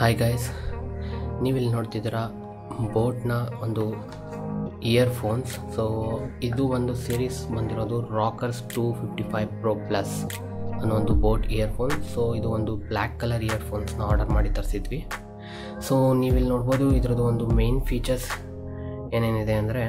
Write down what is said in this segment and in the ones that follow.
Hi guys ನೀವಿಲ್ಲಿ ನೋಡ್ತಿದ್ದೀರಾ ಬೋಟ್ನ ಒಂದು ಇಯರ್ಫೋನ್ಸ್ ಸೊ ಇದು ಒಂದು ಸೀರೀಸ್ ಬಂದಿರೋದು Rockerz two fifty five pro plus ಅನ್ನೋ ಒಂದು ಬೋಟ್ ಇಯರ್ಫೋನ್ ಸೊ ಇದು ಒಂದು ಬ್ಲ್ಯಾಕ್ ಕಲರ್ ಇಯರ್ಫೋನ್ಸ್ನ ಆರ್ಡರ್ ಮಾಡಿ ತರಿಸಿದ್ವಿ ಸೊ ನೀವಿಲ್ಲಿ ನೋಡ್ಬೋದು ಇದರದ್ದು ಒಂದು ಮೇನ್ ಫೀಚರ್ಸ್ ಏನೇನಿದೆ ಅಂದರೆ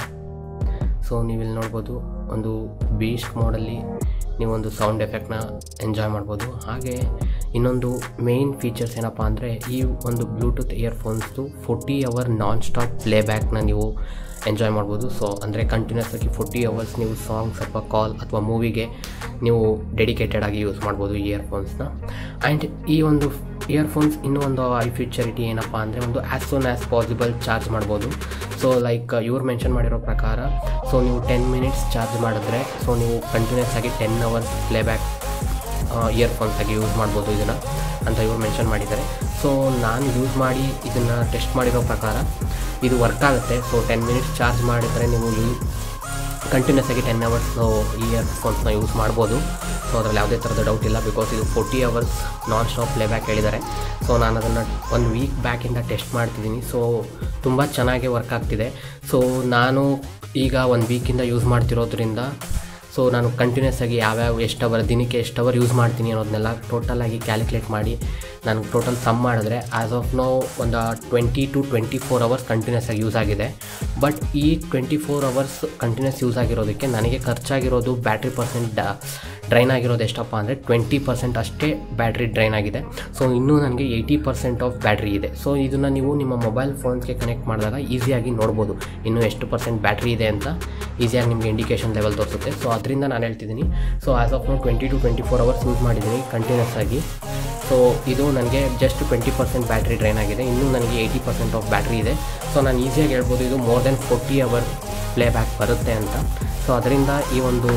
ಸೊ ನೀವಿಲ್ಲಿ ನೋಡ್ಬೋದು ಒಂದು ಬೀಸ್ಟ್ ಮೋಡಲ್ಲಿ ನೀವೊಂದು ಸೌಂಡ್ ಎಫೆಕ್ಟ್ನ ಎಂಜಾಯ್ ಮಾಡ್ಬೋದು ಹಾಗೆ ಇನ್ನೊಂದು ಮೇನ್ ಫೀಚರ್ಸ್ ಏನಪ್ಪ ಅಂದರೆ ಈ ಒಂದು ಬ್ಲೂಟೂತ್ ಇಯರ್ಫೋನ್ಸ್ದು ಫೋರ್ಟಿ ಅವರ್ ನಾನ್ ಸ್ಟಾಪ್ ಪ್ಲೇಬ್ಯಾಕ್ನ ನೀವು ಎಂಜಾಯ್ ಮಾಡ್ಬೋದು ಸೊ ಅಂದರೆ ಕಂಟಿನ್ಯೂಸ್ ಆಗಿ ಫೋರ್ಟಿ ಅವರ್ಸ್ ನೀವು ಸಾಂಗ್ಸ್ ಅಥವಾ ಕಾಲ್ ಅಥವಾ ಮೂವಿಗೆ ನೀವು ಡೆಡಿಕೇಟೆಡ್ ಆಗಿ ಯೂಸ್ ಮಾಡ್ಬೋದು ಈ ಇಯರ್ಫೋನ್ಸ್ನ ಆ್ಯಂಡ್ ಈ ಒಂದು ಇಯರ್ಫೋನ್ಸ್ ಇನ್ನೂ ಒಂದು ಐ ಫ್ಯೂಚರಿಟಿ ಏನಪ್ಪ ಅಂದರೆ ಒಂದು as soon as possible charge ಮಾಡ್ಬೋದು ಸೊ ಲೈಕ್ ಇವ್ರು ಮೆನ್ಷನ್ ಮಾಡಿರೋ ಪ್ರಕಾರ ಸೊ ನೀವು ಟೆನ್ ಮಿನಿಟ್ಸ್ ಚಾರ್ಜ್ ಮಾಡಿದ್ರೆ ಸೊ ನೀವು ಕಂಟಿನ್ಯೂಸ್ ಆಗಿ ಟೆನ್ ಅವರ್ಸ್ ಪ್ಲೇಬ್ಯಾಕ್ ಇಯರ್ಫೋನ್ಸ್ ಆಗಿ ಯೂಸ್ ಮಾಡ್ಬೋದು ಇದನ್ನು ಅಂತ ಇವ್ರು ಮೆನ್ಷನ್ ಮಾಡಿದ್ದಾರೆ ಸೊ ನಾನು ಯೂಸ್ ಮಾಡಿ ಇದನ್ನು ಟೆಸ್ಟ್ ಮಾಡಿರೋ ಪ್ರಕಾರ ಇದು ವರ್ಕ್ ಆಗುತ್ತೆ ಸೊ ಟೆನ್ ಮಿನಿಟ್ಸ್ ಚಾರ್ಜ್ ಮಾಡಿದರೆ ನೀವು ಯೂ ಕಂಟಿನ್ಯೂಸ್ ಆಗಿ ಟೆನ್ ಅವರ್ಸ್ ಈ ಇಯರ್ಫೋನ್ಸ್ನ ಯೂಸ್ ಮಾಡ್ಬೋದು ಸೊ ಅದರಲ್ಲಿ ಯಾವುದೇ ಥರದ ಡೌಟ್ ಇಲ್ಲ ಬಿಕಾಸ್ ಇದು forty hours non stop playback ಹೇಳಿದ್ದಾರೆ ಸೊ ನಾನು ಅದನ್ನು ಒಂದು ವೀಕ್ ಬ್ಯಾಕಿಂದ ಟೆಸ್ಟ್ ಮಾಡ್ತಿದ್ದೀನಿ ಸೊ ತುಂಬ ಚೆನ್ನಾಗಿ ವರ್ಕ್ ಆಗ್ತಿದೆ ಸೊ ನಾನು ಈಗ ಒಂದು ವೀಕಿಂದ ಯೂಸ್ ಮಾಡ್ತಿರೋದ್ರಿಂದ ಸೊ ನಾನು ಕಂಟಿನ್ಯೂಸ್ ಆಗಿ ಯಾವ್ಯಾವ ಎಷ್ಟು ಅವರ್ ದಿನಕ್ಕೆ ಎಷ್ಟು ಅವರ್ ಯೂಸ್ ಮಾಡ್ತೀನಿ ಅನ್ನೋದನ್ನೆಲ್ಲ ಟೋಟಲಾಗಿ ಕ್ಯಾಲ್ಕುಲೇಟ್ ಮಾಡಿ ನಾನು ಟೋಟಲ್ ಸಮ್ ಮಾಡಿದ್ರೆ ಆ್ಯಸ್ ಆಫ್ ನೋ ಒಂದು twenty to twenty four hours continuous ಆಗಿ ಯೂಸ್ ಆಗಿದೆ ಬಟ್ ಈ twenty four hours continuous use ಆಗಿರೋದಕ್ಕೆ ನನಗೆ ಖರ್ಚಾಗಿರೋದು ಬ್ಯಾಟ್ರಿ ಪರ್ಸೆಂಟ್ ಡ್ರೈನ್ ಆಗಿರೋದು ಎಷ್ಟಪ್ಪ ಅಂದರೆ ಟ್ವೆಂಟಿ ಪರ್ಸೆಂಟ್ ಅಷ್ಟೇ ಬ್ಯಾಟ್ರಿ ಡ್ರೈನ್ ಆಗಿದೆ ಸೊ ಇನ್ನೂ ನನಗೆ ಏಯ್ಟಿ ಪರ್ಸೆಂಟ್ ಆಫ್ ಬ್ಯಾಟ್ರಿ ಇದೆ ಸೊ ಇದನ್ನು ನೀವು ನಿಮ್ಮ ಮೊಬೈಲ್ ಫೋನ್ಸ್ಗೆ ಕನೆಕ್ಟ್ ಮಾಡಿದಾಗ ಈಸಿಯಾಗಿ ನೋಡ್ಬೋದು ಇನ್ನೂ ಎಷ್ಟು ಪರ್ಸೆಂಟ್ ಬ್ಯಾಟ್ರಿ ಇದೆ ಅಂತ ಈಸಿಯಾಗಿ ನಿಮಗೆ ಇಂಡಿಕೇಷನ್ ಲೆವೆಲ್ ತೋರಿಸುತ್ತೆ ಸೊ ಅದರಿಂದ ನಾನು ಹೇಳ್ತಿದ್ದೀನಿ so as of now twenty to twenty four hours use ಮಾಡಿದ್ದೀನಿ ಕಂಟಿನ್ಯೂಸ್ ಆಗಿ ಸೊ ಇದು ನನಗೆ just twenty percent battery drain ಆಗಿದೆ ಇನ್ನೂ ನನಗೆ ಏಯ್ಟಿ ಪರ್ಸೆಂಟ್ ಆಫ್ ಬ್ಯಾಟ್ರಿ ಇದೆ ಸೊ ನಾನು ಈಸಿಯಾಗಿ ಹೇಳ್ಬೋದು ಇದು more than forty hour playback ಬರುತ್ತೆ ಅಂತ ಸೊ ಅದರಿಂದ ಈ ಒಂದು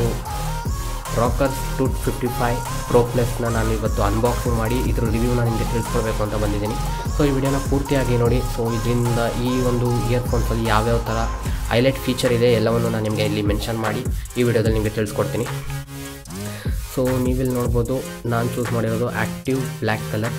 Rockerz two fifty five pro ಪ್ಲಸ್ನ ನಾನು ಇವತ್ತು ಅನ್ಬಾಕ್ಸಿಂಗ್ ಮಾಡಿ ಇದ್ರ ರಿವ್ಯೂನ ನಿಮಗೆ ತಿಳಿಸ್ಕೊಡ್ಬೇಕು ಅಂತ ಬಂದಿದ್ದೀನಿ ಸೊ ಈ ವಿಡಿಯೋನ ಪೂರ್ತಿಯಾಗಿ ನೋಡಿ ಸೊ ಇದರಿಂದ ಈ ಒಂದು ಇಯರ್ಫೋನ್ಸಲ್ಲಿ ಯಾವ್ಯಾವ ಥರ ಹೈಲೈಟ್ ಫೀಚರ್ ಇದೆ ಎಲ್ಲವನ್ನು ನಾನು ನಿಮಗೆ ಇಲ್ಲಿ ಮೆನ್ಷನ್ ಮಾಡಿ ಈ ವಿಡಿಯೋದಲ್ಲಿ ನಿಮಗೆ ತಿಳಿಸ್ಕೊಡ್ತೀನಿ ಸೊ ನೀವಿಲ್ಲಿ ನೋಡ್ಬೋದು ನಾನು ಚೂಸ್ ಮಾಡಿರೋದು ಆ್ಯಕ್ಟಿವ್ ಬ್ಲ್ಯಾಕ್ ಕಲರ್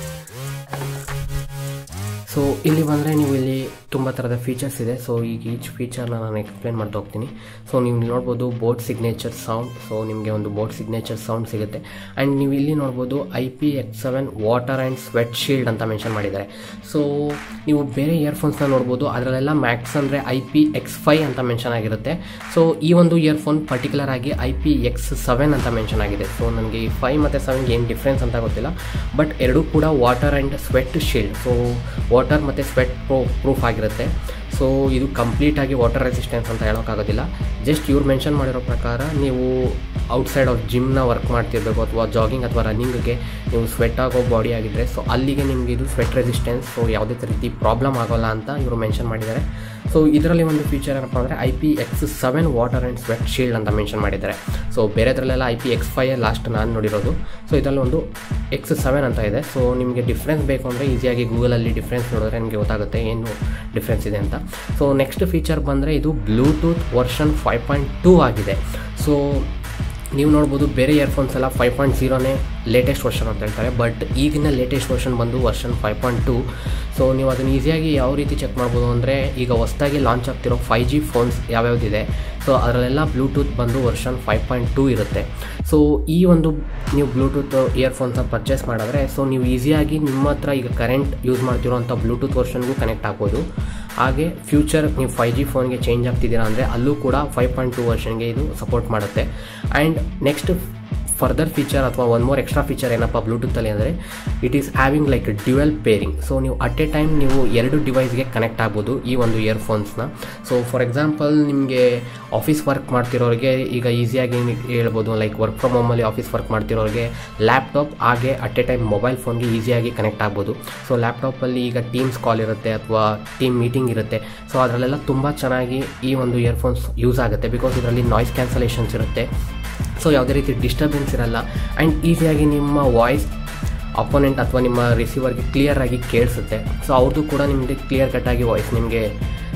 ಸೊ ಇಲ್ಲಿ ಬಂದರೆ ನೀವು ಇಲ್ಲಿ ತುಂಬ ಥರದ ಫೀಚರ್ಸ್ ಇದೆ ಸೊ ಈಗ ಈಚ್ ಫೀಚರ್ನ ನಾನು ಎಕ್ಸ್ಪ್ಲೇನ್ ಮಾಡ್ತಾ ಹೋಗ್ತೀನಿ ಸೊ ನೀವು ನೋಡ್ಬೋದು ಬೋಟ್ ಸಿಗ್ನೇಚರ್ ಸೌಂಡ್ ಸೊ ನಿಮಗೆ ಒಂದು ಬೋಟ್ ಸಿಗ್ನೇಚರ್ ಸೌಂಡ್ ಸಿಗುತ್ತೆ ಆ್ಯಂಡ್ ನೀವು ಇಲ್ಲಿ ನೋಡ್ಬೋದು I P X seven water and sweat shield ಅಂತ ಮೆನ್ಷನ್ ಮಾಡಿದ್ದಾರೆ ಸೊ ನೀವು ಬೇರೆ ಇಯರ್ಫೋನ್ಸ್ನ ನೋಡ್ಬೋದು ಅದರಲ್ಲೆಲ್ಲ ಮ್ಯಾಕ್ಸ್ ಅಂದರೆ ಐ ಪಿ ಎಕ್ಸ್ ಫೈ ಅಂತ ಮೆನ್ಷನ್ ಆಗಿರುತ್ತೆ ಸೊ ಈ ಒಂದು ಇಯರ್ಫೋನ್ ಪರ್ಟಿಕ್ಯುಲರ್ ಆಗಿ ಐ ಪಿ ಎಕ್ಸ್ ಸೆವೆನ್ ಅಂತ ಮೆನ್ಷನ್ ಆಗಿದೆ ಸೊ ನನಗೆ ಈ ಫೈ ಮತ್ತು ಸೆವೆನ್ಗೆ ಏನು ಡಿಫ್ರೆನ್ಸ್ ಅಂತ ಗೊತ್ತಿಲ್ಲ ಬಟ್ ಎರಡೂ ಕೂಡ water and sweat shield so water ಮತ್ತು ಸ್ವೆಟ್ ಪ್ರೂ ಪ್ರೂಫ್ ಆಗಿರುತ್ತೆ ಸೊ ಇದು ಕಂಪ್ಲೀಟಾಗಿ ವಾಟರ್ ರೆಸಿಸ್ಟೆನ್ಸ್ ಅಂತ ಹೇಳೋಕ್ಕಾಗೋದಿಲ್ಲ ಜಸ್ಟ್ ಇವ್ರು ಮೆನ್ಷನ್ ಮಾಡಿರೋ ಪ್ರಕಾರ ನೀವು ಔಟ್ಸೈಡ್ ಆಫ್ ಜಿಮ್ನ ವರ್ಕ್ ಮಾಡ್ತಿರ್ಬೇಕು ಅಥವಾ ಜಾಗಿಂಗ್ ಅಥವಾ ರನ್ನಿಂಗ್ಗೆ ನೀವು ಸ್ವೆಟ್ ಆಗೋ ಬಾಡಿ ಆಗಿದ್ದರೆ ಸೊ ಅಲ್ಲಿಗೆ ನಿಮಗೆ ಇದು ಸ್ವೆಟ್ ರೆಸಿಸ್ಟೆನ್ಸ್ ಸೊ ಯಾವುದೇ ರೀತಿ ಪ್ರಾಬ್ಲಮ್ ಆಗೋಲ್ಲ ಅಂತ ಇವರು ಮೆನ್ಷನ್ ಮಾಡಿದ್ದಾರೆ ಸೊ ಇದರಲ್ಲಿ ಒಂದು ಫೀಚರ್ ಏನಪ್ಪ ಅಂದರೆ I P X seven water and sweat shield ಅಂತ ಮೆನ್ಷನ್ ಮಾಡಿದ್ದಾರೆ ಸೊ ಬೇರೆದ್ರಲ್ಲೆಲ್ಲ I P X five last ನಾನು ನೋಡಿರೋದು ಸೊ ಇದರಲ್ಲಿ ಒಂದು ಎಕ್ಸ್ ಸೆವೆನ್ ಅಂತ ಇದೆ ಸೊ ನಿಮಗೆ ಡಿಫ್ರೆನ್ಸ್ ಬೇಕು ಅಂದರೆ ಈಸಿಯಾಗಿ ಗೂಗಲಲ್ಲಿ ಡಿಫ್ರೆನ್ಸ್ ನೋಡಿದ್ರೆ ನಿಮಗೆ ಗೊತ್ತಾಗುತ್ತೆ ಏನು ಡಿಫ್ರೆನ್ಸ್ ಇದೆ ಅಂತ ಸೊ ನೆಕ್ಸ್ಟ್ ಫೀಚರ್ ಬಂದರೆ ಇದು Bluetooth version five point two ಆಗಿದೆ ಸೊ ನೀವು ನೋಡ್ಬೋದು ಬೇರೆ ಇಯರ್ಫೋನ್ಸ್ ಎಲ್ಲ ಫೈವ್ ಪಾಯಿಂಟ್ ಜೀರೋನೇ ಲೇಟೆಸ್ಟ್ ವರ್ಷನ್ ಅಂತ ಹೇಳ್ತಾರೆ ಬಟ್ ಈಗಿನ ಲೇಟೆಸ್ಟ್ ವರ್ಷನ್ ಬಂದು version five point two so ನೀವು ಅದನ್ನು ಈಸಿಯಾಗಿ ಯಾವ ರೀತಿ ಚೆಕ್ ಮಾಡ್ಬೋದು ಅಂದರೆ ಈಗ ಹೊಸ್ದಾಗಿ ಲಾಂಚ್ ಆಗ್ತಿರೋ ಫೈವ್ ಜಿ ಫೋನ್ಸ್ ಯಾವ್ಯಾವ್ದಿದೆ ಸೊ ಅದರಲ್ಲೆಲ್ಲ ಬ್ಲೂಟೂತ್ ಬಂದು ವರ್ಷನ್ ಫೈವ್ ಪಾಯಿಂಟ್ ಟೂ ಇರುತ್ತೆ ಸೊ ಈ ಒಂದು ನೀವು ಬ್ಲೂಟೂತ್ ಇಯರ್ಫೋನ್ಸ್ನ ಪರ್ಚೇಸ್ ಮಾಡಿದ್ರೆ ಸೊ ನೀವು ಈಸಿಯಾಗಿ ನಿಮ್ಮ ಹತ್ರ ಈಗ ಕರೆಂಟ್ ಯೂಸ್ ಮಾಡ್ತಿರೋಂಥ ಬ್ಲೂಟೂತ್ ವರ್ಷನ್ಗೂ ಕನೆಕ್ಟ್ ಆಗ್ಬೋದು ಹಾಗೆ ಫ್ಯೂಚರ್ ನೀವು ಫೈವ್ ಜಿ ಫೋನ್ಗೆ ಚೇಂಜ್ ಆಗ್ತಿದ್ದೀರಾ ಅಂದರೆ ಅಲ್ಲೂ ಕೂಡ ಫೈವ್ ಪಾಯಿಂಟ್ ಟು ವರ್ಷನ್ಗೆ ಇದು ಸಪೋರ್ಟ್ ಮಾಡುತ್ತೆ ಆ್ಯಂಡ್ ನೆಕ್ಸ್ಟ್ ಫರ್ದರ್ ಫೀಚರ್ ಅಥವಾ ಒನ್ ಮೋರ್ ಎಕ್ಸ್ಟ್ರಾ ಫೀಚರ್ ಏನಪ್ಪ ಬ್ಲೂಟೂತಲ್ಲಿ ಅಂದರೆ it is having like dual pairing so ನೀವು ಅಟ್ ಎ ಟೈಮ್ ನೀವು ಎರಡು ಡಿವೈಸ್ಗೆ ಕನೆಕ್ಟ್ ಆಗ್ಬೋದು ಈ ಒಂದು ಇಯರ್ಫೋನ್ಸ್ನ ಸೊ ಫಾರ್ ಎಕ್ಸಾಂಪಲ್ ನಿಮಗೆ ಆಫೀಸ್ ವರ್ಕ್ ಮಾಡ್ತಿರೋರಿಗೆ ಈಗ ಈಸಿಯಾಗಿ ಹೇಳ್ಬೋದು ಲೈಕ್ ವರ್ಕ್ ಫ್ರಮ್ ಹೋಮಲ್ಲಿ ಆಫೀಸ್ ವರ್ಕ್ ಮಾಡ್ತಿರೋರಿಗೆ ಲ್ಯಾಪ್ಟಾಪ್ ಹಾಗೆ ಅಟ್ ಎ ಟೈಮ್ ಮೊಬೈಲ್ ಫೋನ್ಗೆ ಈಸಿಯಾಗಿ ಕನೆಕ್ಟ್ ಆಗ್ಬೋದು ಸೊ ಲ್ಯಾಪ್ಟಾಪಲ್ಲಿ ಈಗ ಟೀಮ್ಸ್ ಕಾಲ್ ಇರುತ್ತೆ ಅಥವಾ ಟೀಮ್ ಮೀಟಿಂಗ್ ಇರುತ್ತೆ ಸೊ ಅದರಲ್ಲೆಲ್ಲ ತುಂಬ ಚೆನ್ನಾಗಿ ಈ ಒಂದು ಇಯರ್ಫೋನ್ಸ್ ಯೂಸ್ ಆಗುತ್ತೆ ಬಿಕಾಸ್ ಇದರಲ್ಲಿ ನಾಯ್ಸ್ ಕ್ಯಾನ್ಸಲೇಷನ್ಸ್ ಇರುತ್ತೆ ಸೊ ಯಾವುದೇ ರೀತಿ ಡಿಸ್ಟರ್ಬೆನ್ಸ್ ಇರಲ್ಲ ಆ್ಯಂಡ್ ಈಸಿಯಾಗಿ ನಿಮ್ಮ ವಾಯ್ಸ್ ಅಪೋನೆಂಟ್ ಅಥವಾ ನಿಮ್ಮ ರಿಸೀವರ್ಗೆ ಕ್ಲಿಯರಾಗಿ ಕೇಳಿಸುತ್ತೆ ಸೊ ಅವ್ರದ್ದು ಕೂಡ ನಿಮಗೆ ಕ್ಲಿಯರ್ ಕಟ್ಟಾಗಿ ವಾಯ್ಸ್ ನಿಮಗೆ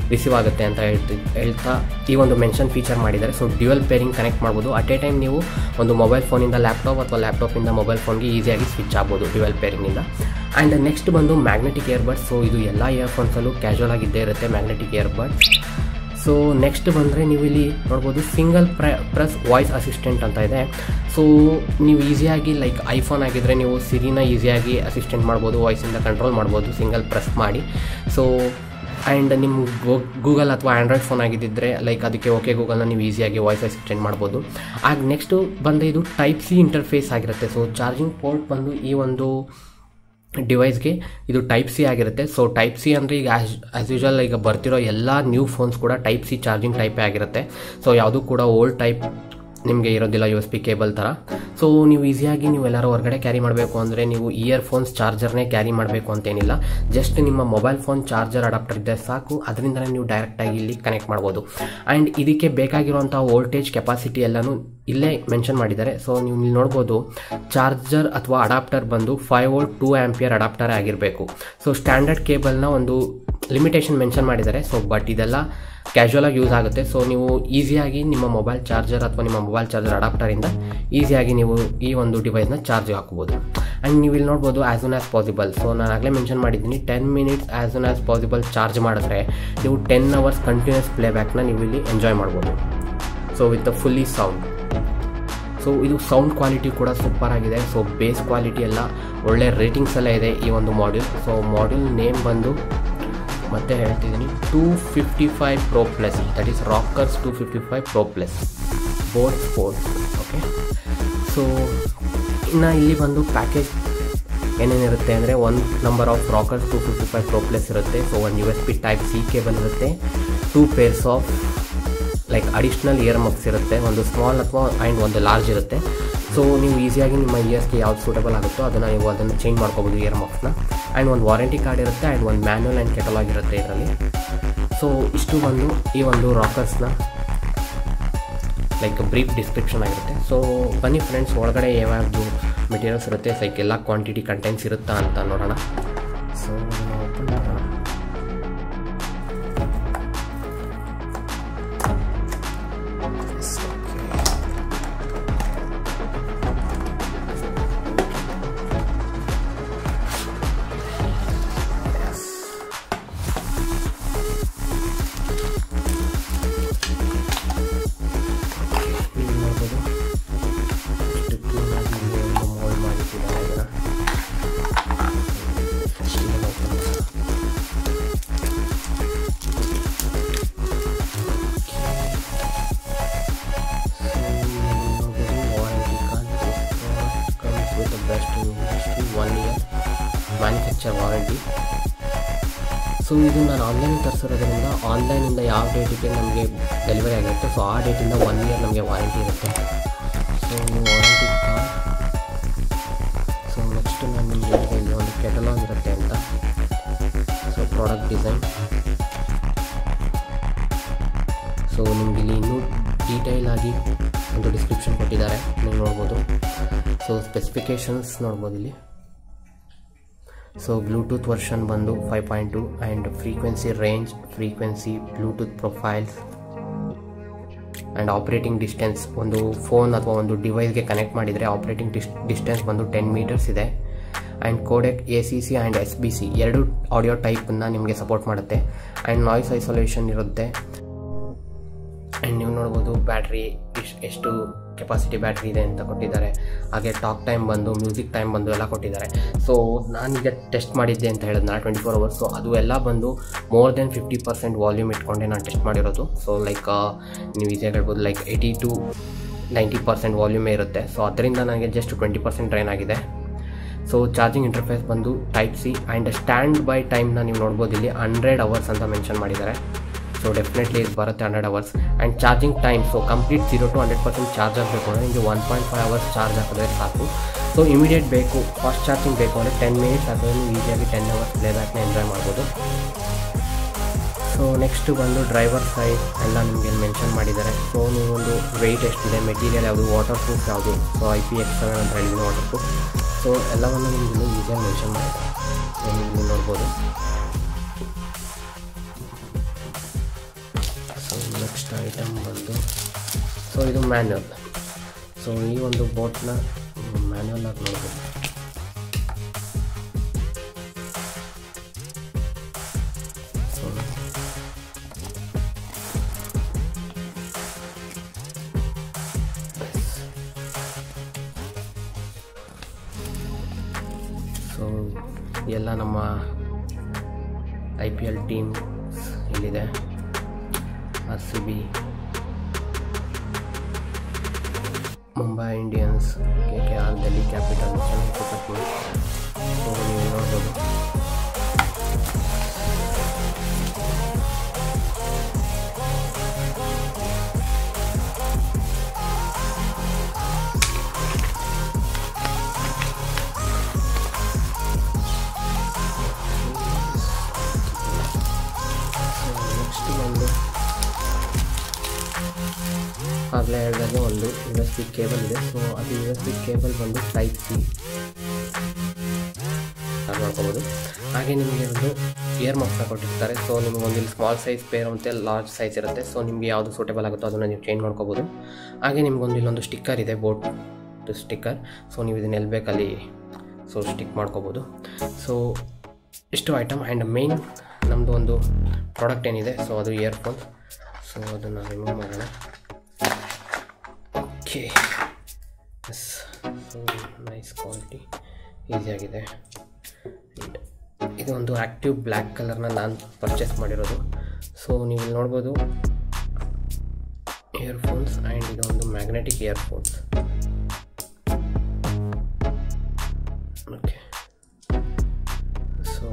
ರಿಸೀವ್ ಆಗುತ್ತೆ ಅಂತ ಹೇಳ್ತಿ ಹೇಳ್ತಾ ಈ ಒಂದು ಮೆನ್ಷನ್ ಫೀಚರ್ ಮಾಡಿದ್ದಾರೆ ಸೊ ಡ್ಯುಯಲ್ ಪೇರಿಂಗ್ ಕನೆಕ್ಟ್ ಮಾಡ್ಬೋದು ಅಟ್ ಎ ಟೈಮ್ ನೀವು ಒಂದು ಮೊಬೈಲ್ ಫೋನಿಂದ ಲ್ಯಾಪ್ಟಾಪ್ ಅಥವಾ ಲ್ಯಾಪ್ಟಾಪಿಂದ ಮೊಬೈಲ್ ಫೋನ್ಗೆ ಈಸಿಯಾಗಿ ಸ್ವಿಚ್ ಆಗ್ಬೋದು ಡ್ಯುಯಲ್ ಪೇರಿಂಗಿಂದ ಆ್ಯಂಡ್ ನೆಕ್ಸ್ಟ್ ಬಂದು ಮ್ಯಾಗ್ನೆಟಿಕ್ ಇಯರ್ಬಡ್ಸ್ ಸೊ ಇದು ಎಲ್ಲ ಇಯರ್ಫೋನ್ಸಲ್ಲೂ ಕ್ಯಾಶುವಲ್ ಆಗಿ ಇದ್ದೇ ಇರುತ್ತೆ ಮ್ಯಾಗ್ನೆಟಿಕ್ ಇಯರ್ಬಡ್ಸ್ ಸೊ ನೆಕ್ಸ್ಟ್ ಬಂದರೆ ನೀವು ಇಲ್ಲಿ ನೋಡ್ಬೋದು ಸಿಂಗಲ್ ಪ್ರ ಪ್ರೆಸ್ ವಾಯ್ಸ್ ಅಸಿಸ್ಟೆಂಟ್ ಅಂತ ಇದೆ ಸೊ ನೀವು ಈಸಿಯಾಗಿ ಲೈಕ್ ಐಫೋನ್ ಆಗಿದ್ದರೆ ನೀವು ಸಿರಿನ ಈಸಿಯಾಗಿ ಅಸಿಸ್ಟೆಂಟ್ ಮಾಡ್ಬೋದು ವಾಯ್ಸಿಂದ ಕಂಟ್ರೋಲ್ ಮಾಡ್ಬೋದು ಸಿಂಗಲ್ ಪ್ರೆಸ್ ಮಾಡಿ ಸೊ ಆ್ಯಂಡ್ ನಿಮ್ಮ ಗೂಗಲ್ ಅಥವಾ ಆ್ಯಂಡ್ರಾಯ್ಡ್ ಫೋನ್ ಆಗಿದ್ದಿದ್ರೆ ಲೈಕ್ ಅದಕ್ಕೆ ಓಕೆ ಗೂಗಲ್ನ ನೀವು ಈಸಿಯಾಗಿ ವಾಯ್ಸ್ ಅಸಿಸ್ಟೆಂಟ್ ಮಾಡ್ಬೋದು ಆಗ ನೆಕ್ಸ್ಟು ಬಂದು ಇದು ಟೈಪ್ ಸಿ ಇಂಟರ್ಫೇಸ್ ಆಗಿರುತ್ತೆ ಸೊ ಚಾರ್ಜಿಂಗ್ ಪೋರ್ಟ್ ಬಂದು ಈ ಒಂದು ಡಿವೈಸ್ಗೆ ಇದು ಟೈಪ್ ಸಿ ಆಗಿರುತ್ತೆ ಸೊ ಟೈಪ್ ಸಿ ಅಂದರೆ ಈಗ ಆ್ಯಸ್ ಆ್ಯಸ್ ಯೂಶಲ್ ಈಗ ಬರ್ತಿರೋ ಎಲ್ಲ ನ್ಯೂ ಫೋನ್ಸ್ ಕೂಡ ಟೈಪ್ ಸಿ ಚಾರ್ಜಿಂಗ್ ಟೈಪೇ ಆಗಿರುತ್ತೆ ಸೊ ಯಾವುದೂ ಕೂಡ ಓಲ್ಡ್ ಟೈಪ್ ನಿಮಗೆ ಇರೋದಿಲ್ಲ ಯು ಎಸ್ ಪಿ ಕೇಬಲ್ ಥರ ಸೊ ನೀವು ಈಸಿಯಾಗಿ ನೀವು ಎಲ್ಲರೂ ಹೊರಗಡೆ ಕ್ಯಾರಿ ಮಾಡಬೇಕು ಅಂದರೆ ನೀವು ಇಯರ್ಫೋನ್ಸ್ ಚಾರ್ಜರ್ನೇ ಕ್ಯಾರಿ ಮಾಡಬೇಕು ಅಂತೇನಿಲ್ಲ ಜಸ್ಟ್ ನಿಮ್ಮ ಮೊಬೈಲ್ ಫೋನ್ ಚಾರ್ಜರ್ ಅಡಾಪ್ಟರ್ ಇದ್ದರೆ ಸಾಕು ಅದರಿಂದನೇ ನೀವು ಡೈರೆಕ್ಟಾಗಿ ಇಲ್ಲಿ ಕನೆಕ್ಟ್ ಮಾಡ್ಬೋದು ಆ್ಯಂಡ್ ಇದಕ್ಕೆ ಬೇಕಾಗಿರುವಂಥ ವೋಲ್ಟೇಜ್ ಕೆಪಾಸಿಟಿ ಎಲ್ಲನೂ ಇಲ್ಲೇ ಮೆನ್ಷನ್ ಮಾಡಿದ್ದಾರೆ ಸೊ ನೀವು ಇಲ್ಲಿ ನೋಡ್ಬೋದು ಚಾರ್ಜರ್ ಅಥವಾ ಅಡಾಪ್ಟರ್ ಬಂದು five volt two ampere adapter ಆಗಿರಬೇಕು ಸೊ ಸ್ಟ್ಯಾಂಡರ್ಡ್ ಕೇಬಲ್ನ ಒಂದು ಲಿಮಿಟೇಷನ್ ಮೆನ್ಷನ್ ಮಾಡಿದ್ದಾರೆ ಸೊ ಬಟ್ ಇದೆಲ್ಲ ಕ್ಯಾಶುವಲಾಗಿ ಯೂಸ್ ಆಗುತ್ತೆ ಸೊ ನೀವು ಈಸಿಯಾಗಿ ನಿಮ್ಮ ಮೊಬೈಲ್ ಚಾರ್ಜರ್ ಅಥವಾ ನಿಮ್ಮ ಮೊಬೈಲ್ ಚಾರ್ಜರ್ ಅಡಾಪ್ಟರಿಂದ ಈಸಿಯಾಗಿ ನೀವು ಈ ಒಂದು ಡಿವೈಸ್ನ ಚಾರ್ಜ್ ಹಾಕ್ಬೋದು ಆ್ಯಂಡ್ ನೀವು ಇಲ್ಲಿ ನೋಡ್ಬೋದು as soon as possible so ನಾನು ಆಗಲೇ ಮೆನ್ಷನ್ ಮಾಡಿದ್ದೀನಿ ten minutes as soon as possible charge ಮಾಡಿದ್ರೆ ನೀವು ಟೆನ್ ಅವರ್ಸ್ ಕಂಟಿನ್ಯೂಸ್ ಪ್ಲೇಬ್ಯಾಕ್ನ ನೀವು ಇಲ್ಲಿ ಎಂಜಾಯ್ ಮಾಡ್ಬೋದು so with a fully sound so ಇದು ಸೌಂಡ್ ಕ್ವಾಲಿಟಿ ಕೂಡ ಸೂಪರ್ ಆಗಿದೆ ಸೊ ಬೇಸ್ ಕ್ವಾಲಿಟಿ ಎಲ್ಲ ಒಳ್ಳೆ ರೇಟಿಂಗ್ಸ್ ಎಲ್ಲ ಇದೆ ಈ ಒಂದು ಮಾಡ್ಯೂಲ್ ಸೊ ಮಾಡ್ಯೂಲ್ ನೇಮ್ ಬಂದು ಮತ್ತೆ ಹೇಳ್ತಿದ್ದೀನಿ two fifty five pro plus that is Rockerz two fifty five pro plus board sports okay so ಇನ್ನು ಇಲ್ಲಿ ಬಂದು ಪ್ಯಾಕೇಜ್ ಏನೇನಿರುತ್ತೆ ಅಂದರೆ one number of Rockerz two fifty five pro plus ಇರುತ್ತೆ so ಒಂದು U S P type C cable ಇರುತ್ತೆ two pairs of like additional ear muffs ಇರುತ್ತೆ ಒಂದು ಸ್ಮಾಲ್ ಅಥವಾ ಆ್ಯಂಡ್ ಒಂದು ಲಾರ್ಜ್ ಇರುತ್ತೆ ಸೊ ನೀವು ಈಸಿಯಾಗಿ ನಿಮ್ಮ ಇಯರ್ಸ್ಗೆ ಯಾವ್ದು ಸೂಟಬಲ್ ಆಗುತ್ತೋ ಅದನ್ನು ನೀವು ಅದನ್ನು ಚೇಂಜ್ ಮಾಡ್ಕೋಬೋದು ಇಯರ್ ಮಕ್ಸ್ನ ಆ್ಯಂಡ್ ಒಂದು ವಾರಂಟಿ ಕಾರ್ಡ್ ಇರುತ್ತೆ ಆ್ಯಂಡ್ ಒಂದು ಮ್ಯಾನ್ಯಲ್ ಆ್ಯಂಡ್ ಕೆಟಲಾಗ್ ಇರುತ್ತೆ ಇದರಲ್ಲಿ ಸೊ ಇಷ್ಟು ಬಂದು ಈ ಒಂದು ರಾಕರ್ಸ್ನ ಲೈಕ್ ಬ್ರೀಫ್ ಡಿಸ್ಕ್ರಿಪ್ಷನ್ ಆಗಿರುತ್ತೆ ಸೊ ಬನ್ನಿ ಫ್ರೆಂಡ್ಸ್ ಒಳಗಡೆ ಯಾವ್ಯಾವುದು ಮೆಟೀರಿಯಲ್ಸ್ ಇರುತ್ತೆ ಲೈಕ್ ಎಲ್ಲ ಕ್ವಾಂಟಿಟಿ ಕಂಟೆಂಟ್ಸ್ ಇರುತ್ತಾ ಅಂತ ನೋಡೋಣ ಸೊ ಓಪನ್ ಮಾಡೋಣ ನೀವು ನೋಡ್ಬೋದು ಎಷ್ಟು ಕ್ಲೀನಾಗಿ ಇಲ್ಲಿ ಒಂದು ಮೋಲ್ಡ್ ಮಾಡಿಟ್ಟಿದ್ದಾರೆ ಇದನ್ನು ಫಸ್ಟ್ ಇದನ್ನು open ಮಾಡೋಣ. So, ಇಲ್ಲಿ ನೋಡ್ಬೋದು warranty card comes with best in industry one year manufacture warranty so ಇದು ನಾನು ಆನ್ಲೈನ್ ತರಿಸಿರೋದ್ರಿಂದ ಆನ್ಲೈನಿಂದ ಯಾವ ಡೇಟಿಗೆ ನಮಗೆ ಡೆಲಿವರಿ ಆಗಿರುತ್ತೆ ಸೊ ಆ ಡೇಟಿಂದ ಒನ್ ಇಯರ್ ನಮಗೆ ವಾರಂಟಿ ಇರುತ್ತೆ so warranty card so next ನಾನು ನಿಮಗೆ ಹೇಳಿದೆ ಇಲ್ಲಿ ಒಂದು ಕೆಟಲಾಗ್ ಇರುತ್ತೆ ಅಂತ ಸೊ ಪ್ರಾಡಕ್ಟ್ ಡಿಸೈನ್ ಸೊ ನಿಮ್ಗೆ ಇಲ್ಲಿ ಇನ್ನೂ ಡೀಟೇಲ್ ಆಗಿ ಒಂದು ಡಿಸ್ಕ್ರಿಪ್ಷನ್ ಕೊಟ್ಟಿದ್ದಾರೆ ನೀವು ನೋಡ್ಬೋದು ಸೊ ಸ್ಪೆಸಿಫಿಕೇಷನ್ಸ್ ನೋಡ್ಬೋದು ಇಲ್ಲಿ ಸೊ ಬ್ಲೂಟೂತ್ ವರ್ಷನ್ ಬಂದು five point two and frequency range frequency Bluetooth profiles and operating distance ಒಂದು ಫೋನ್ ಅಥವಾ ಒಂದು ಡಿವೈಸ್ಗೆ ಕನೆಕ್ಟ್ ಮಾಡಿದರೆ ಆಪ್ರೇಟಿಂಗ್ ಡಿಸ್ ಡಿಸ್ಟೆನ್ಸ್ ಬಂದು ಟೆನ್ ಮೀಟರ್ಸ್ ಇದೆ and codec A C C and S B C ಎರಡು ಆಡಿಯೋ ಟೈಪನ್ನು ನಿಮಗೆ ಸಪೋರ್ಟ್ ಮಾಡುತ್ತೆ ಆ್ಯಂಡ್ ನಾಯ್ಸ್ ಐಸೋಲೇಷನ್ ಇರುತ್ತೆ ಆ್ಯಂಡ್ ನೀವು ನೋಡ್ಬೋದು ಬ್ಯಾಟ್ರಿ ಇಷ್ಟು ಎಷ್ಟು ಕೆಪಾಸಿಟಿ ಬ್ಯಾಟ್ರಿ ಇದೆ ಅಂತ ಕೊಟ್ಟಿದ್ದಾರೆ ಹಾಗೆ ಟಾಕ್ ಟೈಮ್ ಬಂದು ಮ್ಯೂಸಿಕ್ ಟೈಮ್ ಬಂದು ಎಲ್ಲ ಕೊಟ್ಟಿದ್ದಾರೆ ಸೊ ನಾನೀಗ ಟೆಸ್ಟ್ ಮಾಡಿದ್ದೆ ಅಂತ ಹೇಳಿದ್ನ ಟ್ವೆಂಟಿ ಫೋರ್ ಅವರ್ಸ್ ಸೊ ಅದು ಎಲ್ಲ ಬಂದು more than fifty percent volume ಇಟ್ಕೊಂಡೆ ನಾನು ಟೆಸ್ಟ್ ಮಾಡಿರೋದು ಸೊ ಲೈಕ್ ನೀವು ಈಸಿಯಾಗಿ ಹೇಳ್ಬೋದು like eighty to ninety percent ವಾಲ್ಯೂಮೇ ಇರುತ್ತೆ ಸೊ ಅದರಿಂದ ನನಗೆ ಜಸ್ಟ್ ಟ್ವೆಂಟಿ ಪರ್ಸೆಂಟ್ ಡ್ರೈನ್ ಆಗಿದೆ ಸೊ ಚಾರ್ಜಿಂಗ್ ಇಂಟರ್ಫೇಸ್ ಬಂದು type C and standby ಟೈಮ್ನ ನೀವು ನೋಡ್ಬೋದು ಇಲ್ಲಿ ಹಂಡ್ರೆಡ್ ಅವರ್ಸ್ ಅಂತ ಮೆನ್ಷನ್ ಮಾಡಿದ್ದಾರೆ ಸೊ ಡೆಫಿನೆಟ್ಲಿ ಇದು ಬರುತ್ತೆ hundred hours and charging time so complete zero to hundred percent charge ಆಗಬೇಕು ಅಂದರೆ ನಿಮಗೆ one point five hours charge ಹಾಕಿದ್ರೆ ಸಾಕು ಸೊ ಇಮಿಡಿಯೇಟ್ ಬೇಕು ಫಾಸ್ಟ್ ಚಾರ್ಜಿಂಗ್ ಬೇಕು ಅಂದರೆ ಟೆನ್ ಮಿನಿಟ್ಸ್ ಆದರೆ ನೀವು ಈಸಿಯಾಗಿ ಟೆನ್ ಅವರ್ಸ್ ಪ್ಲೇಬ್ಯಾಕ್ನ ಎಂಜಾಯ್ ಮಾಡ್ಬೋದು ಸೊ ನೆಕ್ಸ್ಟ್ ಬಂದು ಡ್ರೈವರ್ ಸೈಜ್ ಎಲ್ಲ ನಿಮಗೆ ಮೆನ್ಷನ್ ಮಾಡಿದ್ದಾರೆ ಸೊ ನೀವು ಒಂದು ವೆಯ್ಟ್ ಎಷ್ಟಿದೆ ಮೆಟೀರಿಯಲ್ ಯಾವುದು ವಾಟರ್ ಪ್ರೂಫ್ ಯಾವುದು so I P X seven ಅಂತ ಹೇಳಿದ್ದೀನಿ ವಾಟರ್ ಪ್ರೂಫ್ ಸೊ ಎಲ್ಲವನ್ನು ನಿಮ್ಗೆ ಇಲ್ಲಿ ಈಸಿಯಾಗಿ ಮೆನ್ಷನ್ ಮಾಡಿದ್ದಾರೆ ಸೊ ನೀವು ಇಲ್ಲಿ ನೋಡ್ಬೋದು ಸೊ ಇದು ಮ್ಯಾನ್ಯಲ್ ಸೊ ಈ ಒಂದು ಬೋಟ್ನ ಮ್ಯಾನ್ಯಲ್ ಆಗಿ ನೋಡ್ಬೋದು ಸೊ ಸೊ ಎಲ್ಲ ನಮ್ಮ ಐ ಪಿ ಎಲ್ ಟೀಮ್ ಇಲ್ಲಿದೆ R C B Mumbai Indians K K R Delhi Capital Chennai Super Kings so ನೀವು ನೋಡ್ಬೋದು ನೆಕ್ಸ್ಟ್ ಒಂದು ಆಗಲೇ ಹೇಳಿದಾಗೆ ಒಂದು ಯು ಎಸ್ ಬಿ ಕೇಬಲ್ ಇದೆ ಸೊ ಅದು ಯು ಎಸ್ ಬಿ ಕೇಬಲ್ ಬಂದು ಟೈಪ್ ಸಿ ಅದು ಮಾಡ್ಕೋಬೋದು ಹಾಗೆ ನಿಮಗೆ ಒಂದು ಇಯರ್ ಮಫ್ನ ಕೊಟ್ಟಿರ್ತಾರೆ ಸೊ ನಿಮಗೆ ಒಂದು ಇಲ್ಲಿ ಸ್ಮಾಲ್ ಸೈಜ್ ಪೇರ್ ಮತ್ತು ಲಾರ್ಜ್ ಸೈಜ್ ಇರುತ್ತೆ ಸೊ ನಿಮಗೆ ಯಾವುದು ಸೂಟೇಬಲ್ ಆಗುತ್ತೋ ಅದನ್ನು ನೀವು ಚೇಂಜ್ ಮಾಡ್ಕೋಬೋದು ಹಾಗೆ ನಿಮ್ಗೊಂದು ಇಲ್ಲೊಂದು ಸ್ಟಿಕ್ಕರ್ ಇದೆ ಬೋಟ್ ಸ್ಟಿಕ್ಕರ್ ಸೊ ನೀವು ಇದನ್ನ ಎಲ್ಲಿ ಬೇಕಲ್ಲಿ ಸೊ ಸ್ಟಿಕ್ ಮಾಡ್ಕೋಬೋದು ಸೊ ಇಷ್ಟು ಐಟಮ್ ಆ್ಯಂಡ್ ಮೇನ್ ನಮ್ಮದು ಒಂದು ಪ್ರಾಡಕ್ಟ್ ಏನಿದೆ ಸೊ ಅದು ಇಯರ್ಫೋನ್ ಸೊ ಅದನ್ನು ರಿಮೂವ್ ಮಾಡೋಣ okay yes so nice quality ಈಸಿಯಾಗಿದೆ And ಇದು ಒಂದು ಆ್ಯಕ್ಟಿವ್ ಬ್ಲ್ಯಾಕ್ ಕಲರ್ನ ನಾನು ಪರ್ಚೇಸ್ ಮಾಡಿರೋದು ಸೊ ನೀವು ಇಲ್ಲಿ ನೋಡ್ಬೋದು ಇಯರ್ಫೋನ್ಸ್ ಆ್ಯಂಡ್ ಇದು ಒಂದು magnetic earphones okay so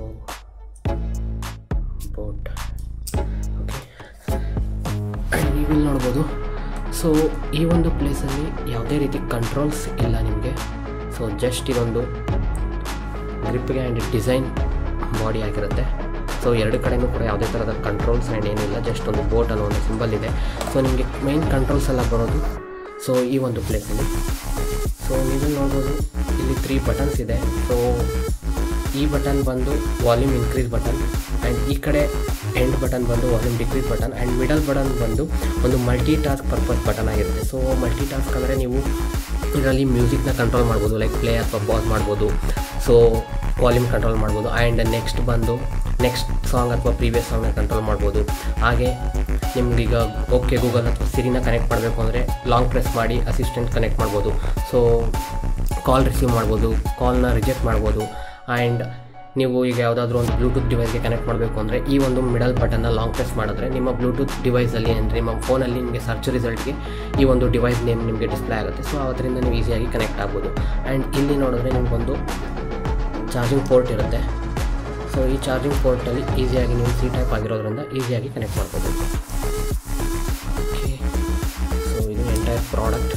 boAt okay and ನೀವಿಲ್ಲಿ ನೋಡ್ಬೋದು ಸೊ ಈ ಒಂದು ಪ್ಲೇಸಲ್ಲಿ ಯಾವುದೇ ರೀತಿ ಕಂಟ್ರೋಲ್ಸ್ ಇಲ್ಲ ನಿಮಗೆ ಸೊ ಜಸ್ಟ್ ಇದೊಂದು ಗ್ರಿಪ್ಗೆ ಆ್ಯಂಡ್ ಡಿಸೈನ್ ಬಾಡಿ ಆಗಿರುತ್ತೆ ಸೊ ಎರಡು ಕಡೆನೂ ಕೂಡ ಯಾವುದೇ ಥರದ ಕಂಟ್ರೋಲ್ಸ್ ಆ್ಯಂಡ್ ಏನಿಲ್ಲ ಜಸ್ಟ್ ಒಂದು ಬೋಟ್ ಅನ್ನೋ ಒಂದು ಸಿಂಬಲ್ ಇದೆ ಸೊ ನಿಮಗೆ ಮೈನ್ ಕಂಟ್ರೋಲ್ಸ್ ಎಲ್ಲ ಬರೋದು ಸೊ ಈ ಒಂದು ಪ್ಲೇಸಲ್ಲಿ ಸೊ ನೀವು ನೋಡ್ಬೋದು ಇಲ್ಲಿ ತ್ರೀ ಬಟನ್ಸ್ ಇದೆ ಸೊ ಈ ಬಟನ್ ಬಂದು ವಾಲ್ಯೂಮ್ ಇನ್ಕ್ರೀಸ್ ಬಟನ್ ಆ್ಯಂಡ್ ಈ ಕಡೆ ಎಂಡ್ ಬಟನ್ ಬಂದು volume decrease button and middle button ಬಂದು ಒಂದು ಮಲ್ಟಿ ಟಾಸ್ಕ್ ಪರ್ಪಸ್ ಬಟನ್ ಆಗಿರುತ್ತೆ ಸೊ ಮಲ್ಟಿ ಟಾಸ್ಕ್ ಅಂದರೆ ನೀವು ಇದರಲ್ಲಿ ಮ್ಯೂಸಿಕ್ನ ಕಂಟ್ರೋಲ್ ಮಾಡ್ಬೋದು ಲೈಕ್ ಪ್ಲೇ ಅಥವಾ ಪಾಸ್ ಮಾಡ್ಬೋದು ಸೊ ವಾಲ್ಯೂಮ್ ಕಂಟ್ರೋಲ್ ಮಾಡ್ಬೋದು ಆ್ಯಂಡ್ ನೆಕ್ಸ್ಟ್ ಬಂದು ನೆಕ್ಸ್ಟ್ ಸಾಂಗ್ ಅಥವಾ ಪ್ರೀವಿಯಸ್ ಸಾಂಗ್ನ ಕಂಟ್ರೋಲ್ ಮಾಡ್ಬೋದು ಹಾಗೆ ನಿಮ್ಗೀಗ ಓಕೆ ಗೂಗಲ್ ಅಥವಾ ಸಿರಿನ ಕನೆಕ್ಟ್ ಮಾಡಬೇಕು ಅಂದರೆ ಲಾಂಗ್ ಪ್ರೆಸ್ ಮಾಡಿ ಅಸಿಸ್ಟೆಂಟ್ ಕನೆಕ್ಟ್ ಮಾಡ್ಬೋದು ಸೊ ಕಾಲ್ ರಿಸೀವ್ ಮಾಡ್ಬೋದು ಕಾಲ್ನ ರಿಜೆಕ್ಟ್ ಮಾಡ್ಬೋದು ಆ್ಯಂಡ್ ನೀವು ಈಗ ಯಾವುದಾದ್ರೂ ಒಂದು ಬ್ಲೂಟೂತ್ ಡಿವೈಸ್ಗೆ ಕನೆಕ್ಟ್ ಮಾಡಬೇಕು ಅಂದರೆ ಈ ಒಂದು ಮಿಡಲ್ ಬಟನ್ನ ಲಾಂಗ್ ಪ್ರೆಸ್ ಮಾಡಿದ್ರೆ ನಿಮ್ಮ ಬ್ಲೂಟೂತ್ ಡಿವೈಸಲ್ಲಿ ಅಂದರೆ ನಿಮ್ಮ ಫೋನಲ್ಲಿ ನಿಮಗೆ ಸರ್ಚ್ ರಿಸಲ್ಟ್ಗೆ ಈ ಒಂದು ಡಿವೈಸ್ ನೇಮ್ ನಿಮಗೆ ಡಿಸ್ಪ್ಲೇ ಆಗುತ್ತೆ ಸೊ ಅದರಿಂದ ನೀವು ಈಸಿಯಾಗಿ ಕನೆಕ್ಟ್ ಆಗ್ಬೋದು ಆ್ಯಂಡ್ ಇಲ್ಲಿ ನೋಡಿದ್ರೆ ನಿಮಗೊಂದು ಚಾರ್ಜಿಂಗ್ ಪೋರ್ಟ್ ಇರುತ್ತೆ ಸೊ ಈ ಚಾರ್ಜಿಂಗ್ ಪೋರ್ಟಲ್ಲಿ ಈಸಿಯಾಗಿ ನೀವು ಸಿ ಟೈಪ್ ಆಗಿರೋದ್ರಿಂದ ಈಸಿಯಾಗಿ ಕನೆಕ್ಟ್ ಮಾಡ್ಕೋಬೇಕು ಓಕೆ ಸೊ ಇದು ಎಂಟೈರ್ ಪ್ರಾಡಕ್ಟ್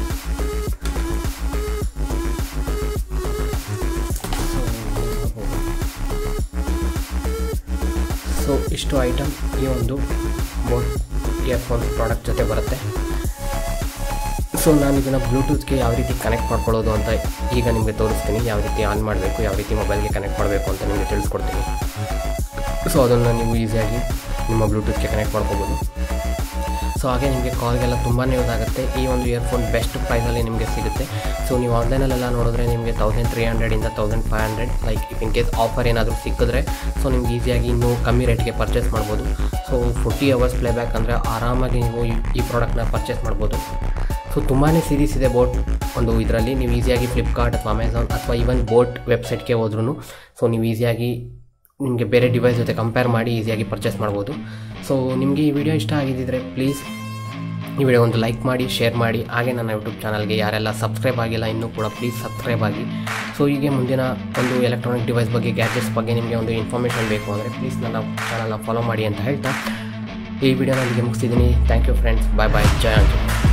ಸೊ ಇಷ್ಟು ಐಟಮ್ ಈ ಒಂದು ಬೋಟ್ ಇಯರ್ಫೋನ್ ಪ್ರಾಡಕ್ಟ್ ಜೊತೆ ಬರುತ್ತೆ ಸೊ ನಾನು ಇದನ್ನು ಬ್ಲೂಟೂತ್ಗೆ ಯಾವ ರೀತಿ ಕನೆಕ್ಟ್ ಮಾಡ್ಕೊಳ್ಳೋದು ಅಂತ ಈಗ ನಿಮಗೆ ತೋರಿಸ್ತೀನಿ ಯಾವ ರೀತಿ ಆನ್ ಮಾಡಬೇಕು ಯಾವ ರೀತಿ ಮೊಬೈಲ್ಗೆ ಕನೆಕ್ಟ್ ಮಾಡಬೇಕು ಅಂತ ನಿಮಗೆ ತಿಳಿಸ್ಕೊಡ್ತೀನಿ ಸೊ ಅದನ್ನು ನೀವು ಈಸಿಯಾಗಿ ನಿಮ್ಮ ಬ್ಲೂಟೂತ್ಗೆ ಕನೆಕ್ಟ್ ಮಾಡ್ಕೋಬೋದು ಸೊ ಹಾಗೆ ನಿಮಗೆ ಕಾಲ್ಗೆಲ್ಲ ತುಂಬಾ ಯೂಸ್ ಆಗುತ್ತೆ ಈ ಒಂದು ಇಯರ್ಫೋನ್ ಬೆಸ್ಟ್ ಪ್ರೈಸಲ್ಲಿ ನಿಮಗೆ ಸಿಗುತ್ತೆ ಸೊ ನೀವು ಆನ್ಲೈನಲ್ಲೆಲ್ಲ ನೋಡಿದ್ರೆ ನಿಮಗೆ ತೌಸಂಡ್ ತ್ರೀ ಹಂಡ್ರೆಡಿಂದ thousand five hundred like if in case offer ಏನಾದರೂ ಸಿಕ್ಕಿದ್ರೆ ಸೊ ನಿಮ್ಗೆ ಈಸಿಯಾಗಿ ಇನ್ನೂ ಕಮ್ಮಿ ರೇಟ್ಗೆ ಪರ್ಚೇಸ್ ಮಾಡ್ಬೋದು ಸೊ ಫೋರ್ಟಿ ಅವರ್ಸ್ ಪ್ಲೇಬ್ಯಾಕ್ ಅಂದರೆ ಆರಾಮಾಗಿ ನೀವು ಈ- ಈ ಪ್ರಾಡಕ್ಟ್ನ ಪರ್ಚೇಸ್ ಮಾಡ್ಬೋದು ಸೊ ತುಂಬಾ ಸೀರೀಸ್ ಇದೆ ಬೋಟ್ ಒಂದು ಇದರಲ್ಲಿ ನೀವು ಈಸಿಯಾಗಿ ಫ್ಲಿಪ್ಕಾರ್ಟ್ ಅಥವಾ ಅಮೆಝಾನ್ ಅಥವಾ ಈವನ್ ಬೋಟ್ ವೆಬ್ಸೈಟ್ಗೆ ಹೋದ್ರೂ ಸೊ ನೀವು ಈಸಿಯಾಗಿ ನಿಮಗೆ ಬೇರೆ ಡಿವೈಸ್ ಜೊತೆ ಕಂಪೇರ್ ಮಾಡಿ ಈಸಿಯಾಗಿ ಪರ್ಚೇಸ್ ಮಾಡ್ಬೋದು ಸೊ ನಿಮಗೆ ಈ ವಿಡಿಯೋ ಇಷ್ಟ ಆಗಿದ್ದಿದ್ರೆ ಪ್ಲೀಸ್ ಈ ವಿಡಿಯೋ ಒಂದು ಲೈಕ್ ಮಾಡಿ ಶೇರ್ ಮಾಡಿ ಹಾಗೆ ನನ್ನ ಯೂಟ್ಯೂಬ್ ಚಾನಲ್ಗೆ ಯಾರೆಲ್ಲ ಸಬ್ಸ್ಕ್ರೈಬ್ ಆಗಿಲ್ಲ ಇನ್ನೂ ಕೂಡ ಪ್ಲೀಸ್ ಸಬ್ಸ್ಕ್ರೈಬ್ ಆಗಿ ಸೊ ಹೀಗೆ ಮುಂದಿನ ಒಂದು ಎಲೆಕ್ಟ್ರಾನಿಕ್ ಡಿವೈಸ್ ಬಗ್ಗೆ ಗ್ಯಾಜೆಟ್ಸ್ ಬಗ್ಗೆ ನಿಮಗೆ ಒಂದು ಇನ್ಫಾರ್ಮೇಷನ್ ಬೇಕು ಅಂದರೆ ಪ್ಲೀಸ್ ನನ್ನ ಚಾನಲ್ನ ಫಾಲೋ ಮಾಡಿ ಅಂತ ಹೇಳ್ತಾ ಈ ವಿಡಿಯೋನ ಇಲ್ಲಿಗೆ ಮುಗಿಸಿದ್ದೀನಿ thank you friends bye bye ಜಯ ಅಂತ